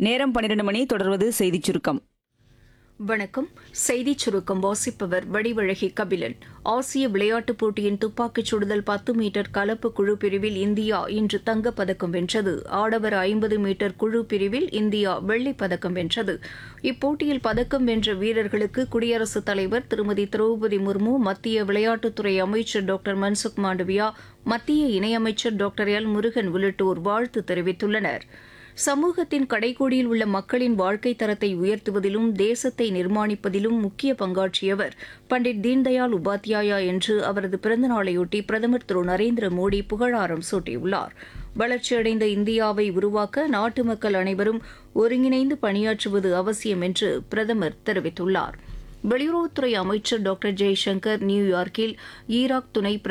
நேரம் பன்னிரண்டு மணி தொடர்வது செய்திச் சுருக்கம் வணக்கம் செய்திச் சுருக்கம் வாசிப்பவர் வடிவழகி கபிலன் ஆசிய விளையாட்டுப் போட்டியின் துப்பாக்கிச் சுடுதல் பத்து மீட்டர் கலப்பு குழு பிரிவில் இந்தியா இன்று தங்கப் பதக்கம் வென்றது ஆடவர் ஐம்பது மீட்டர் குழு பிரிவில் இந்தியா வெள்ளிப் பதக்கம் வென்றது இப்போட்டியில் பதக்கம் வென்ற வீரர்களுக்கு குடியரசுத் தலைவர் திருமதி திரௌபதி முர்மு மத்திய விளையாட்டுத்துறை அமைச்சர் டாக்டர் மன்சுக் மாண்டவியா மத்திய இணையமைச்சர் டாக்டர் எல் முருகன் உள்ளிட்டோர் வாழ்த்து தெரிவித்துள்ளனா் சமூகத்தின் கடைக்கோடியில் உள்ள மக்களின் வாழ்க்கை தரத்தை உயர்த்துவதிலும் தேசத்தை நிர்மாணிப்பதிலும் முக்கிய பங்காற்றியவர் பண்டிட் தீன்தயாள் உபாத்யாயா என்று அவரது பிறந்தநாளையொட்டி பிரதமர் திரு நரேந்திர மோடி புகழாரம் சூட்டியுள்ளார் வளர்ச்சியடைந்த இந்தியாவை உருவாக்க நாட்டு மக்கள் அனைவரும் ஒருங்கிணைந்து பணியாற்றுவது அவசியம் என்று பிரதமர் தெரிவித்துள்ளார் வெளியுறவுத்துறை அமைச்சர் டாக்டர் ஜெய்சங்கர் நியூயார்க்கில் ஈராக் துணை